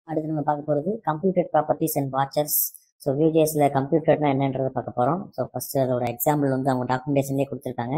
அடுத்து நம்ம பார்க்க போகிறது computer properties and watchers so வியூஜேஸில் கம்ப்யூட்டர்னா என்னன்றதை பார்க்க போகிறோம் ஸோ ஃபஸ்ட்டு அதோட எக்ஸாம்பிள் வந்து அவங்க டாக்குமெண்டேஷன்லேயே கொடுத்துருக்காங்க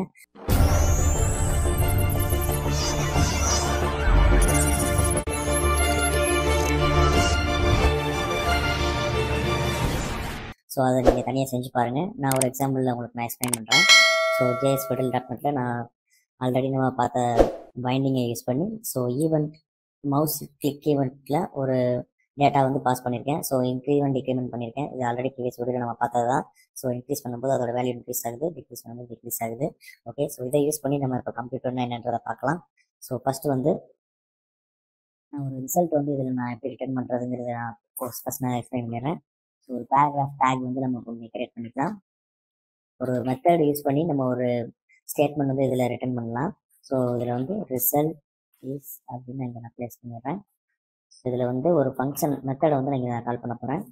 ஸோ அதை நீங்கள் தனியாக செஞ்சு பாருங்கள் நான் ஒரு எக்ஸாம்பிளில் உங்களுக்கு நான் எக்ஸ்பிளைன் பண்ணுறேன் ஸோ ஜேஎஸ் ஃபெடல் டாட் நெட்டில் நான் ஆல்ரெடி நம்ம பார்த்த பைண்டிங்கை யூஸ் பண்ணி ஸோ ஈவெண்ட் மவுஸ் கிளிக் ஈவெண்ட்டில் ஒரு டேட்டா வந்து பாஸ் பண்ணியிருக்கேன் ஸோ இன்க்ரீமெண்ட் டிக்ரிமெண்ட் பண்ணியிருக்கேன் இது ஆல்ரெடி ப்ரீவியஸ் வீடியோ நம்ம பார்த்தது தான் ஸோ இன்க்ரீஸ் பண்ணும்போது அதோட வேல்யூ இன்க்ரீஸ் ஆகுது டிக்ரீஸ் பண்ணும்போது டிக்ரீஸ் ஆகுது ஓகே ஸோ இதை யூஸ் பண்ணி நம்ம இப்போ கம்ப்யூட்டர்னா என்னன்றதை பார்க்கலாம் ஸோ ஃபஸ்ட்டு வந்து நான் ஒரு ரிசல்ட் வந்து இதில் நான் எப்படி ரிட்டர்ன் பண்ணுறதுங்கிறத நான் ஃபஸ்ட் நான் எக்ஸ்பிளைன் பண்ணிடுறேன் ஸோ ஒரு பேராகிராஃப் டேக் வந்து நம்ம கொஞ்சம் கிரியேட் பண்ணிக்கலாம் ஒரு மெத்தட் யூஸ் பண்ணி நம்ம ஒரு ஸ்டேட்மெண்ட் வந்து இதில் ரிட்டர்ன் பண்ணலாம் ஸோ இதில் வந்து ரிசல்ட் இஸ் அப்படின்னு இங்கே நான் ப்ளேஸ் பண்ணிடுறேன் இதில் வந்து ஒரு ஃபங்க்ஷன் மெத்தடை வந்து நான் இங்கே கால் பண்ண போகிறேன்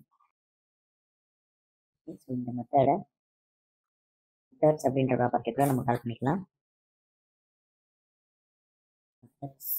ஸோ இந்த மெத்தடை மெத்தட்ஸ் அப்படின்ற ப்ராப்பர்ட்டிக்குள்ள நம்ம கால் பண்ணிக்கலாம் மெத்தட்ஸ்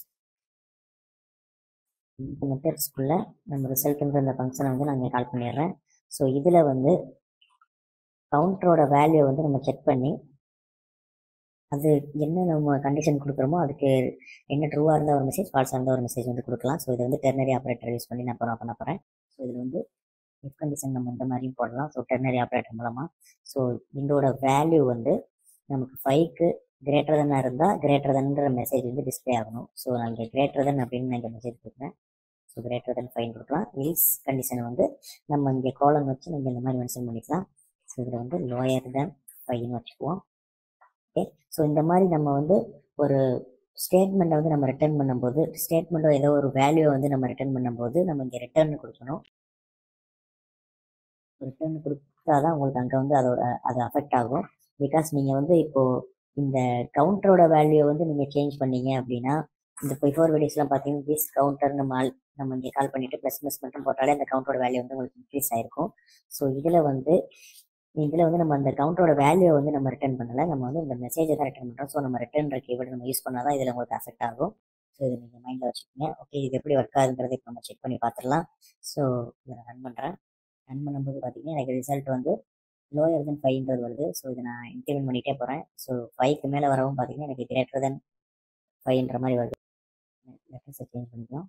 இந்த மெத்தட்ஸ்க்குள்ளே நம்ம ரிசல்ட்டுன்ற இந்த ஃபங்க்ஷனை வந்து நான் இங்கே கால் பண்ணிடுறேன் ஸோ இதில் வந்து கவுண்டரோட வேல்யூ வந்து நம்ம செக் பண்ணி அது என்ன நம்ம கண்டிஷன் கொடுக்குறோமோ அதுக்கு என்ன ட்ரூவாக இருந்தால் ஒரு மெசேஜ் ஃபால்ஸாக இருந்தால் ஒரு மெசேஜ் வந்து கொடுக்கலாம் ஸோ இது வந்து டெர்னரி ஆப்ரேட்டர் யூஸ் பண்ணி நான் அப்புறம் பண்ண போகிறேன் ஸோ இதில் வந்து இஃப் கண்டிஷன் நம்ம இந்த மாதிரியும் போடலாம் ஸோ டெர்னரி ஆப்ரேட்டர் மூலமாக ஸோ இதோட வேல்யூ வந்து நமக்கு ஃபைவ்க்கு கிரேட்டர் தன்னாக இருந்தால் கிரேட்டர் தன்ன்ற மெசேஜ் வந்து டிஸ்பிளே ஆகணும் ஸோ நான் இங்கே கிரேட்டர் தன் அப்படின்னு நான் இங்கே மெசேஜ் கொடுக்குறேன் ஸோ கிரேட்டர் தென் ஃபைன் கொடுக்கலாம் இல்ஸ் கண்டிஷன் வந்து நம்ம இங்கே கோலம் வச்சு நம்ம இந்த மாதிரி மென்ஷன் பண்ணிக்கலாம் ஸோ இதில் வந்து லோயர் தென் ஃபைன்னு வச்சுக்குவோம் ஓகே ஸோ இந்த மாதிரி நம்ம வந்து ஒரு ஸ்டேட்மெண்ட்டை வந்து நம்ம ரிட்டர்ன் பண்ணும்போது ஸ்டேட்மெண்ட்டோ ஏதோ ஒரு வேல்யூ வந்து நம்ம ரிட்டர்ன் பண்ணும்போது நம்ம இங்கே ரிட்டர்ன் கொடுக்கணும் ரிட்டர்ன் கொடுத்தா தான் உங்களுக்கு அங்கே வந்து அதோட அது அஃபெக்ட் ஆகும் பிகாஸ் நீங்கள் வந்து இப்போது இந்த கவுண்டரோட வேல்யூ வந்து நீங்கள் சேஞ்ச் பண்ணீங்க அப்படின்னா இந்த பிஃபோர் வீடியோஸ்லாம் பார்த்தீங்கன்னா திஸ் கவுண்டர் நம்ம ஆல் நம்ம இங்கே கால் பண்ணிவிட்டு ப்ளஸ் ப்ளஸ் மட்டும் போட்டாலே அந்த கவுண்டரோட வேல்யூ வந்து உங்களுக்கு இன்க்ரீஸ் ஆயிருக்கும் ஸோ இதில் வந்து இதில் வந்து நம்ம அந்த கவுண்டரோட வேல்யூ வந்து நம்ம ரிட்டர்ன் பண்ணலை நம்ம வந்து இந்த மெசேஜை தான் ரிட்டர்ன் பண்ணுறோம் ஸோ நம்ம ரிட்டர்ன் கீவேர்டு நம்ம யூஸ் பண்ணால் தான் இதில் உங்களுக்கு அஃபெக்ட் ஆகும் ஸோ இதை நீங்கள் மைண்டில் வச்சுக்கோங்க ஓகே இது எப்படி ஒர்க் ஆகுதுங்கிறத இப்போ நம்ம செக் பண்ணி பார்த்துடலாம் ஸோ இதை நான் ரன் பண்ணுறேன் ரன் பண்ணும்போது பார்த்தீங்கன்னா எனக்கு ரிசல்ட் வந்து லோயர் தென் ஃபைவ்ன்றது வருது ஸோ இதை நான் இன்க்ரிமெண்ட் பண்ணிகிட்டே போகிறேன் ஸோ ஃபைவ்க்கு மேலே வரவும் பார்த்தீங்கன்னா எனக்கு கிரேட்டர் தென் ஃபைவ்ன்ற மாதிரி வருது லெட்டர்ஸை சேஞ்ச் பண்ணிக்கலாம்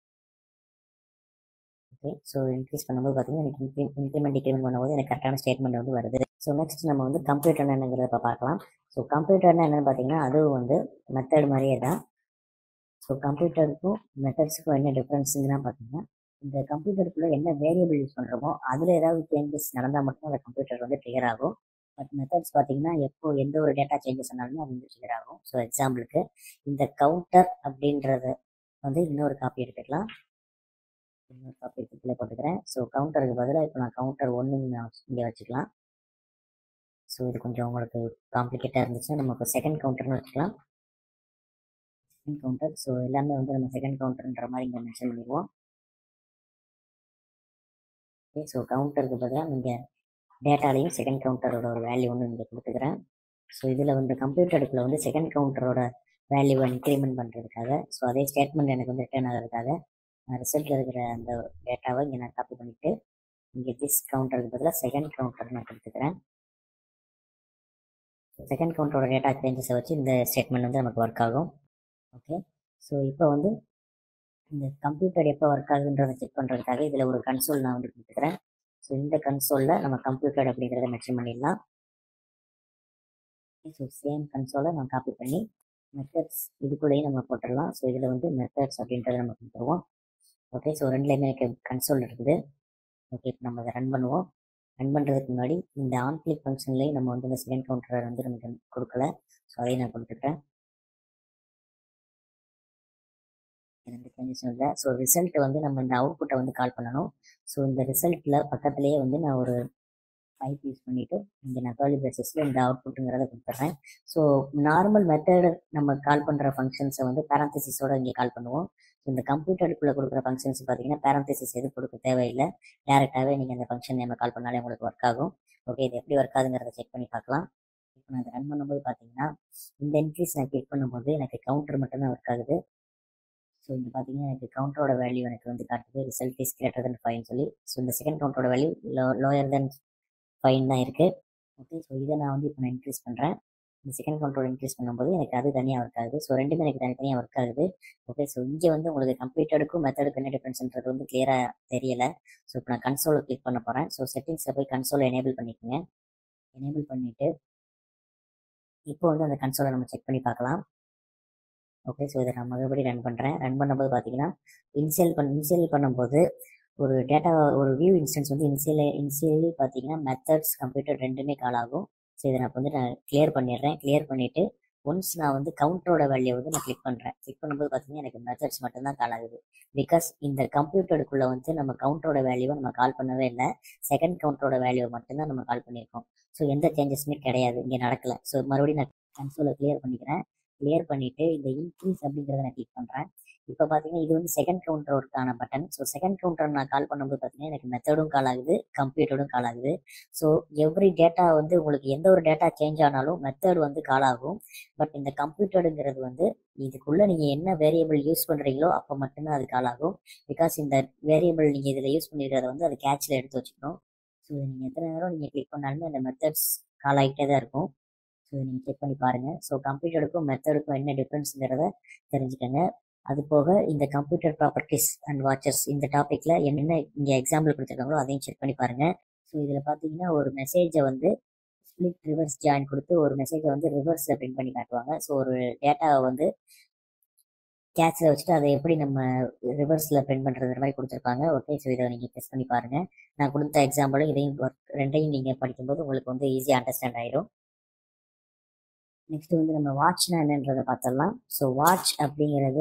ஓகே ஸோ இன்க்ரீஸ் பண்ணும்போது பார்த்தீங்கன்னா எனக்கு இன்க்ரி இன்க்ரிமெண்ட் டிக்ரிமெண்ட் பண்ணும்போது எனக்கு கரெக்டான ஸ்டேட்மெண்ட் வந்து வருது ஸோ நெக்ஸ்ட் நம்ம வந்து கம்ப்யூட்டர் என்னங்கிறத இப்போ பார்க்கலாம் ஸோ கம்ப்யூட்டர்னா என்னென்னு பார்த்தீங்கன்னா அதுவும் வந்து மெத்தட் மாதிரியே தான் ஸோ கம்ப்யூட்டருக்கும் மெத்தட்ஸுக்கும் என்ன டிஃப்ரென்ஸுங்கன்னா பார்த்தீங்கன்னா இந்த கம்ப்யூட்டருக்குள்ளே என்ன வேரியபிள் யூஸ் பண்ணுறோமோ அதில் ஏதாவது சேஞ்சஸ் நடந்தால் மட்டும் அந்த கம்ப்யூட்டர் வந்து ட்ரிகர் ஆகும் பட் மெத்தட்ஸ் பார்த்தீங்கன்னா எப்போ எந்த ஒரு டேட்டா சேஞ்சஸ் ஆனாலுமே அது வந்து ட்ரிகர் ஆகும் ஸோ எக்ஸாம்பிளுக்கு இந்த கவுண்டர் அப்படின்றத வந்து இன்னொரு காப்பி எடுத்துக்கலாம் இன்னொரு காப்பி எடுத்து போட்டுக்கிறேன் ஸோ கவுண்டருக்கு பதிலாக இப்போ நான் கவுண்டர் ஒன்று நான் இங்கே வச்சுக்கலாம் ஸோ இது கொஞ்சம் உங்களுக்கு காம்ப்ளிகேட்டாக இருந்துச்சுன்னா நம்ம இப்போ செகண்ட் கவுண்டர்னு வச்சுக்கலாம் செகண்ட் கவுண்டர் ஸோ எல்லாமே வந்து நம்ம செகண்ட் கவுண்டர்ன்ற மாதிரி இங்கே மென்ஷன் பண்ணிடுவோம் ஓகே ஸோ கவுண்டருக்கு பதிலாக நீங்கள் டேட்டாலையும் செகண்ட் கவுண்டரோட ஒரு வேல்யூ ஒன்று இங்கே கொடுத்துக்கிறேன் ஸோ இதில் வந்து கம்ப்யூட்டருக்குள்ள வந்து செகண்ட் கவுண்டரோட வேல்யூவை இன்க்ரிமெண்ட் பண்ணுறதுக்காக ஸோ அதே ஸ்டேட்மெண்ட் எனக்கு வந்து ரிட்டர்ன் ஆகிறதுக்காக நான் ரிசல்ட்டில் இருக்கிற அந்த டேட்டாவை இங்கே நான் காப்பி பண்ணிவிட்டு இங்கே திஸ் கவுண்டருக்கு பதிலாக செகண்ட் கவுண்டர் நான் கொடுத்துக்கிறேன் செகண்ட் கவுண்டரோட டேட்டா சேஞ்சஸை வச்சு இந்த ஸ்டேட்மெண்ட் வந்து நமக்கு ஒர்க் ஆகும் ஓகே ஸோ இப்போ வந்து இந்த கம்ப்யூட்டர் எப்போ ஒர்க் ஆகுதுன்றதை செக் பண்ணுறதுக்காக இதில் ஒரு கன்சோல் நான் வந்து கொடுத்துக்கிறேன் ஸோ இந்த கன்சோலில் நம்ம கம்ப்யூட்டர் அப்படிங்கிறத மென்ஷன் பண்ணிடலாம் ஸோ சேம் கன்சோலை நான் காப்பி பண்ணி மெத்தட்ஸ் இதுக்குள்ளேயும் நம்ம போட்டுடலாம் ஸோ இதில் வந்து மெத்தட்ஸ் அப்படின்றத நம்ம கொடுத்துருவோம் ஓகே ஸோ ரெண்டுலேயுமே எனக்கு கன்சோல் இருக்குது ஓகே இப்போ நம்ம அதை ரன் பண்ணுவோம் ரன் பண்ணுறதுக்கு முன்னாடி இந்த ஆன் கிளிக் ஃபங்க்ஷன்லேயும் நம்ம வந்து இந்த செகண்ட் கவுண்டரை வந்து நமக்கு கொடுக்கல ஸோ அதையும் நான் கொடுத்துட்டேன் ரெண்டு சேஞ்சஸும் இல்லை ஸோ ரிசல்ட் வந்து நம்ம இந்த அவுட்புட்டை வந்து கால் பண்ணணும் ஸோ இந்த ரிசல்ட்டில் பக்கத்துலேயே வந்து நான் ஒரு பைப் யூஸ் பண்ணிவிட்டு இங்கே நான் கேர்லி பேசிஸில் இந்த அவுட்புட்டுங்கிறத கொடுத்துட்றேன் ஸோ நார்மல் மெத்தடு நம்ம கால் பண்ணுற ஃபங்க்ஷன்ஸை வந்து பேரந்தசிஸோட இங்கே கால் பண்ணுவோம் ஸோ இந்த கம்ப்யூட்டருக்குள்ளே கொடுக்குற ஃபங்க்ஷன்ஸ் பார்த்தீங்கன்னா பேரந்தசிஸ் எதுவும் கொடுக்க தேவையில்லை டேரெக்டாகவே நீங்கள் இந்த ஃபங்க்ஷன் நம்ம கால் பண்ணாலே உங்களுக்கு ஒர்க் ஆகும் ஓகே இது எப்படி ஒர்க் ஆகுங்கிறத செக் பண்ணி பார்க்கலாம் இப்போ நான் ரன் பண்ணும்போது பார்த்தீங்கன்னா இந்த இன்க்ரீஸ் நான் கிளிக் பண்ணும்போது எனக்கு கவுண்டர் மட்டும்தான் ஒர்க் ஆகுது ஸோ இங்கே பார்த்தீங்கன்னா எனக்கு கவுண்டரோட வேல்யூ எனக்கு வந்து காட்டுது ரிசல்ட் இஸ் கிரேட்டர் தென் ஃபைவ்னு சொல்லி ஸோ இந்த செகண்ட் கவுண்டரோட value low lower then fine தான் இருக்குது ஓகே ஸோ இதை நான் வந்து இப்போ நான் இன்க்ரீஸ் பண்ணுறேன் இந்த செகண்ட் கவுண்டரோட இன்க்ரீஸ் பண்ணும்போது எனக்கு அது தனியாக ஒர்க் ஆகுது ஸோ ரெண்டுமே எனக்கு தனித்தனியாக ஒர்க் ஆகுது ஓகே ஸோ இங்கே வந்து உங்களுக்கு கம்ப்ளீட்டடுக்கும் மெத்தடுக்கும் என்ன டிஃப்ரென்ஸ்ன்றது வந்து கிளியராக தெரியல ஸோ இப்போ நான் கன்சோலை கிளிக் பண்ண போகிறேன் ஸோ செட்டிங்ஸில் போய் கன்சோலை எனேபிள் பண்ணிக்கோங்க எனேபிள் பண்ணிவிட்டு இப்போ வந்து அந்த கன்சோலை நம்ம செக் பண்ணி பார்க்கலாம் ஓகே ஸோ இதை நான் மறுபடியும் ரன் பண்ணுறேன் ரன் பண்ணும்போது பார்த்தீங்கன்னா இன்சியல் பண்ண இன்சியல் பண்ணும்போது ஒரு டேட்டா ஒரு வியூ இன்ஸ்டன்ஸ் வந்து இன்சியல் இன்சியலி பார்த்தீங்கன்னா மெத்தட்ஸ் கம்ப்யூட்டர் ரெண்டுமே கால் ஆகும் ஸோ இதை நான் வந்து நான் கிளியர் பண்ணிடுறேன் கிளியர் பண்ணிவிட்டு ஒன்ஸ் நான் வந்து கவுண்டரோட வேல்யூ வந்து நான் கிளிக் பண்ணுறேன் கிளிக் பண்ணும்போது பார்த்தீங்கன்னா எனக்கு மெத்தட்ஸ் மட்டும்தான் கால் ஆகுது பிகாஸ் இந்த கம்ப்யூட்டருக்குள்ளே வந்து நம்ம கவுண்டரோட வேல்யூவை நம்ம கால் பண்ணவே இல்லை செகண்ட் கவுண்டரோட வேல்யூவை மட்டும்தான் நம்ம கால் பண்ணியிருக்கோம் ஸோ எந்த சேஞ்சஸுமே கிடையாது இங்கே நடக்கல ஸோ மறுபடியும் நான் கன்சோலை கிளியர் பண்ணிக்கிறேன் கிளியர் பண்ணிவிட்டு இந்த இன்க்ரீஸ் அப்படிங்கிறத நான் கிளிக் பண்ணுறேன் இப்போ பார்த்தீங்கன்னா இது வந்து செகண்ட் கவுண்டருக்கான பட்டன் ஸோ செகண்ட் கவுண்டர் நான் கால் பண்ணும்போது பார்த்தீங்கன்னா எனக்கு மெத்தடும் கால் ஆகுது கம்ப்யூட்டரும் கால் ஆகுது ஸோ எவ்ரி டேட்டா வந்து உங்களுக்கு எந்த ஒரு டேட்டா சேஞ்ச் ஆனாலும் மெத்தட் வந்து கால் ஆகும் பட் இந்த கம்ப்யூட்டருங்கிறது வந்து இதுக்குள்ளே நீங்கள் என்ன வேரியபிள் யூஸ் பண்ணுறீங்களோ அப்போ மட்டும்தான் அது கால் ஆகும் பிகாஸ் இந்த வேரியபிள் நீங்கள் இதில் யூஸ் பண்ணிருக்கிறத வந்து அது கேட்சில் எடுத்து வச்சுக்கணும் ஸோ நீங்கள் எத்தனை நேரம் நீங்கள் கிளிக் பண்ணாலுமே அந்த மெத்தட்ஸ் கால் ஆகிட்டே தான் இருக்கும் ஸோ நீங்கள் செக் பண்ணி பாருங்கள் ஸோ கம்ப்யூட்டருக்கும் மெத்தடுக்கும் என்ன டிஃப்ரென்ஸுங்கிறத தெரிஞ்சுக்கங்க அது போக இந்த கம்ப்யூட்டர் ப்ராப்பர்ட்டிஸ் அண்ட் வாட்சஸ் இந்த டாப்பிக்கில் என்னென்ன இங்கே எக்ஸாம்பிள் கொடுத்துருக்காங்களோ அதையும் செக் பண்ணி பாருங்கள் ஸோ இதில் பார்த்தீங்கன்னா ஒரு மெசேஜை வந்து ஸ்ப்ளிட் ரிவர்ஸ் ஜாயின் கொடுத்து ஒரு மெசேஜை வந்து ரிவர்ஸில் பிரிண்ட் பண்ணி காட்டுவாங்க ஸோ ஒரு டேட்டாவை வந்து கேட்சில் வச்சுட்டு அதை எப்படி நம்ம ரிவர்ஸில் பிரிண்ட் பண்ணுறது மாதிரி கொடுத்துருப்பாங்க ஓகே ஸோ இதை நீங்கள் டெஸ்ட் பண்ணி பாருங்கள் நான் கொடுத்த எக்ஸாம்பிளும் இதையும் work- ரெண்டையும் நீங்கள் படிக்கும்போது உங்களுக்கு வந்து ஈஸியாக அண்டர்ஸ்டாண்ட் ஆயிடும் நெக்ஸ்ட் வந்து நம்ம வாட்ச்னா என்னன்றதை பார்த்துடலாம் ஸோ வாட்ச் அப்படிங்கிறது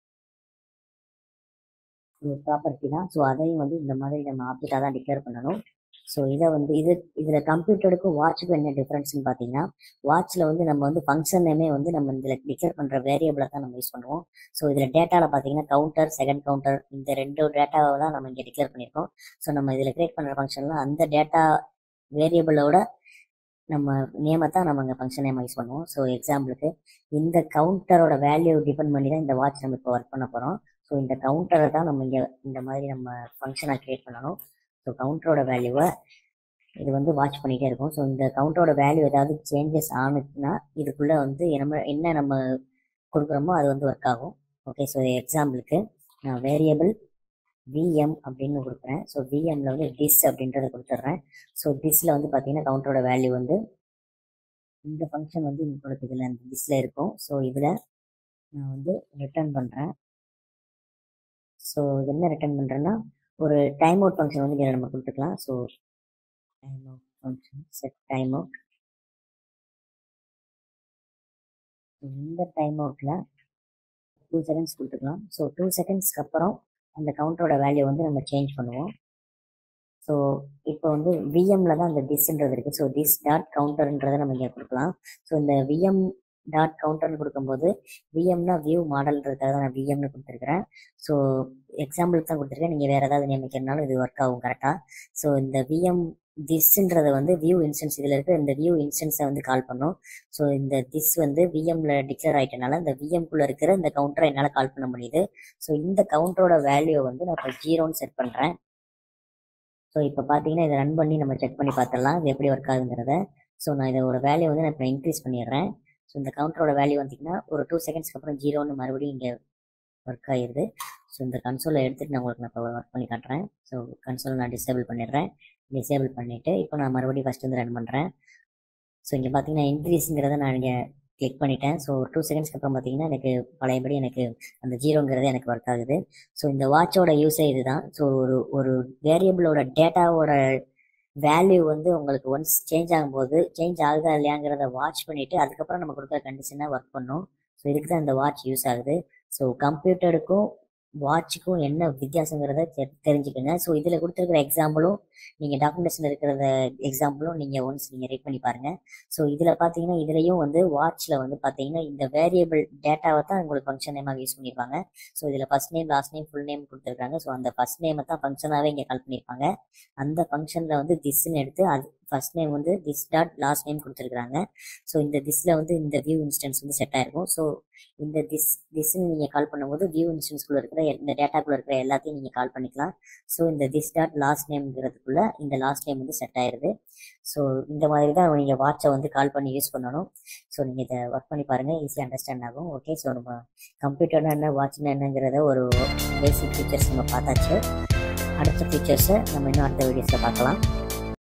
ஒரு ப்ராப்பர்ட்டி தான் ஸோ அதையும் வந்து இந்த மாதிரி நம்ம ஆப்ஜெக்டாக தான் டிக்ளேர் பண்ணணும் ஸோ இதை வந்து இது இதில் கம்ப்யூட்டருக்கும் வாட்சுக்கும் என்ன டிஃப்ரென்ஸ்னு பார்த்தீங்கன்னா வாட்சில் வந்து நம்ம வந்து ஃபங்க்ஷன் நேமே வந்து நம்ம இதில் டிக்ளேர் பண்ணுற வேரியபிளை தான் நம்ம யூஸ் பண்ணுவோம் ஸோ இதில் டேட்டாவில் பார்த்தீங்கன்னா கவுண்டர் செகண்ட் கவுண்டர் இந்த ரெண்டு டேட்டாவை தான் நம்ம இங்கே டிக்ளேர் பண்ணியிருக்கோம் ஸோ நம்ம இதில் கிரியேட் பண்ணுற ஃபங்க்ஷனில் அந்த டேட்டா வேரியபிளோட நம்ம நேமை தான் நம்ம இங்கே ஃபங்க்ஷன் நேம் யூஸ் பண்ணுவோம் ஸோ எக்ஸாம்பிளுக்கு இந்த கவுண்டரோட வேல்யூ டிபெண்ட் பண்ணி தான் இந்த வாட்ச் நம்ம இப்போ ஒர்க் பண்ண போகிறோம் ஸோ இந்த கவுண்டரை தான் நம்ம இங்கே இந்த மாதிரி நம்ம ஃபங்க்ஷனாக க்ரியேட் பண்ணணும் ஸோ கவுண்டரோட வேல்யூவை இது வந்து வாட்ச் பண்ணிகிட்டே இருக்கும் ஸோ இந்த கவுண்டரோட வேல்யூ ஏதாவது சேஞ்சஸ் ஆனுச்சுன்னா இதுக்குள்ளே வந்து நம்ம என்ன நம்ம கொடுக்குறோமோ அது வந்து ஒர்க் ஆகும் ஓகே ஸோ எக்ஸாம்பிளுக்கு நான் வேரியபிள் விஎம் அப்படின்னு கொடுக்குறேன் ஸோ விஎம்ல வந்து டிஸ் அப்படின்றத கொடுத்துட்றேன் ஸோ டிஸ்ல வந்து பார்த்தீங்கன்னா கவுண்டரோட வேல்யூ வந்து இந்த ஃபங்க்ஷன் வந்து உங்களுக்கு இதில் அந்த டிஸ்ல இருக்கும் ஸோ இதில் நான் வந்து ரிட்டர்ன் பண்ணுறேன் ஸோ என்ன ரிட்டர்ன் பண்ணுறேன்னா ஒரு டைம் அவுட் ஃபங்க்ஷன் வந்து இதில் நம்ம கொடுத்துக்கலாம் so time out function set time out இந்த டைம் அவுட்டில் டூ செகண்ட்ஸ் கொடுத்துக்கலாம் ஸோ டூ செகண்ட்ஸ்க்கு அப்புறம் அந்த கவுண்டரோட வேல்யூ வந்து நம்ம சேஞ்ச் பண்ணுவோம் ஸோ இப்போ வந்து விஎம்ல தான் அந்த டிஸ்ன்றது இருக்குது ஸோ டிஸ் டாட் கவுண்டர்ன்றதை நம்ம இங்கே கொடுக்கலாம் ஸோ இந்த விஎம் டாட் கவுண்டர்னு கொடுக்கும்போது விஎம்னா வியூ மாடல்ன்றதுக்காக தான் நான் விஎம்னு கொடுத்துருக்குறேன் ஸோ எக்ஸாம்பிளுக்கு தான் கொடுத்துருக்கேன் நீங்கள் வேறு ஏதாவது நியமிக்கிறனாலும் இது ஒர்க் ஆகும் கரெக்டாக ஸோ இந்த விஎம் திஸ்ன்றதை வந்து வியூ இன்ஸ்டன்ஸ் இதில் இருக்க இந்த வியூ இன்ஸ்டன்ஸை வந்து கால் பண்ணும் ஸோ இந்த திஸ் வந்து விஎம்ல டிக்ளேர் ஆகிட்டனால இந்த விஎம்குள்ளே இருக்கிற இந்த கவுண்டரை என்னால் கால் பண்ண முடியுது ஸோ இந்த கவுண்டரோட வேல்யூ வந்து நான் இப்போ ஜீரோன்னு செட் பண்ணுறேன் ஸோ இப்போ பார்த்தீங்கன்னா இதை ரன் பண்ணி நம்ம செக் பண்ணி பார்த்துடலாம் இது எப்படி ஒர்க் ஆகுங்கிறத ஸோ நான் இதோட வேல்யூ வந்து நான் இப்போ இன்க்ரீஸ் பண்ணிடுறேன் ஸோ இந்த கவுண்டரோட வேல்யூ வந்தீங்கன்னா ஒரு டூ செகண்ட்ஸ்க்கு அப்புறம் ஜீரோன்னு மறுபடியும் இங்கே ஒர்க் ஆகிடுது ஸோ இந்த கன்சோலை எடுத்துகிட்டு நான் உங்களுக்கு நான் இப்போ ஒர்க் பண்ணி காட்டுறேன் ஸோ கன்சோலை நான் டிசேபிள் பண்ணிடுறேன் டிசேபிள் பண்ணிவிட்டு இப்போ நான் மறுபடியும் ஃபஸ்ட் வந்து ரன் பண்ணுறேன் ஸோ இங்கே பார்த்தீங்கன்னா இன்க்ரீஸுங்கிறத நான் இங்கே கிளிக் பண்ணிட்டேன் ஸோ டூ செகண்ட்ஸ்க்கு அப்புறம் பார்த்தீங்கன்னா எனக்கு பழையபடி எனக்கு அந்த ஜீரோங்கிறது எனக்கு ஒர்க் ஆகுது ஸோ இந்த வாட்சோட யூஸே இதுதான் ஸோ ஒரு ஒரு வேரியபிளோட டேட்டாவோட வேல்யூ வந்து உங்களுக்கு ஒன்ஸ் சேஞ்ச் ஆகும்போது சேஞ்ச் ஆகுதா இல்லையாங்கிறத வாட்ச் பண்ணிவிட்டு அதுக்கப்புறம் நம்ம கொடுக்குற கண்டிஷனாக ஒர்க் பண்ணும் ஸோ இதுக்கு தான் இந்த வாட்ச் யூஸ் ஆகுது ஸோ கம்ப்யூட்டருக்கும் வாட்சுக்கும் என்ன வித்தியாசங்கிறத தெ- தெரிஞ்சுக்கோங்க ஸோ இதில் கொடுத்துருக்கிற எக்ஸாம்பிளும் நீங்கள் டாக்குமெண்டேஷன் இருக்கிறத எக்ஸாம்பிளும் நீங்கள் ஒன்ஸ் நீங்கள் ரீட் பண்ணி பாருங்கள் ஸோ இதில் பார்த்தீங்கன்னா இதுலேயும் வந்து வாட்சில் வந்து பார்த்தீங்கன்னா இந்த வேரியபிள் டேட்டாவை தான் உங்களுக்கு ஃபங்க்ஷன் நேமாக யூஸ் பண்ணியிருப்பாங்க ஸோ இதில் first name last name full name கொடுத்துருக்காங்க ஸோ அந்த ஃபஸ்ட் நேமை தான் ஃபங்க்ஷனாகவே இங்கே கால் பண்ணியிருப்பாங்க அந்த ஃபங்க்ஷனில் வந்து திஸ்ன்னு எடுத்து அது ஃபர்ஸ்ட் நேம் வந்து திஸ் டாட் லாஸ்ட் நேம் கொடுத்துருக்காங்க ஸோ இந்த திஸ்ல வந்து இந்த வியூ இன்ஸ்டன்ஸ் வந்து செட் ஆயிருக்கும் ஸோ இந்த திஸ் திஸ்ன்னு நீங்கள் கால் பண்ணும்போது வியூ இன்ஸ்டன்ஸ்குள்ளே இருக்கிற எல்- இந்த டேட்டாக்குள்ளே இருக்கிற எல்லாத்தையும் நீங்கள் கால் பண்ணிக்கலாம் ஸோ இந்த திஸ் டாட் லாஸ்ட் நேம்ங்கிறதுக்குள்ள இந்த லாஸ்ட் நேம் வந்து செட் ஆயிருது ஸோ இந்த மாதிரி தான் நீங்கள் வாட்சை வந்து கால் பண்ணி யூஸ் பண்ணணும் ஸோ நீங்கள் இதை ஒர்க் பண்ணி பாருங்கள் ஈஸியாக அண்டர்ஸ்டாண்ட் ஆகும் ஓகே ஸோ நம்ம கம்ப்யூட்டர்னா என்ன வாட்ச்னா என்னங்கிறத ஒரு பேசிக் ஃபீச்சர்ஸ் நம்ம பார்த்தாச்சு அடுத்த ஃபீச்சர்ஸை நம்ம இன்னும் அடுத்த வீடியோஸில் பார்க்கலாம்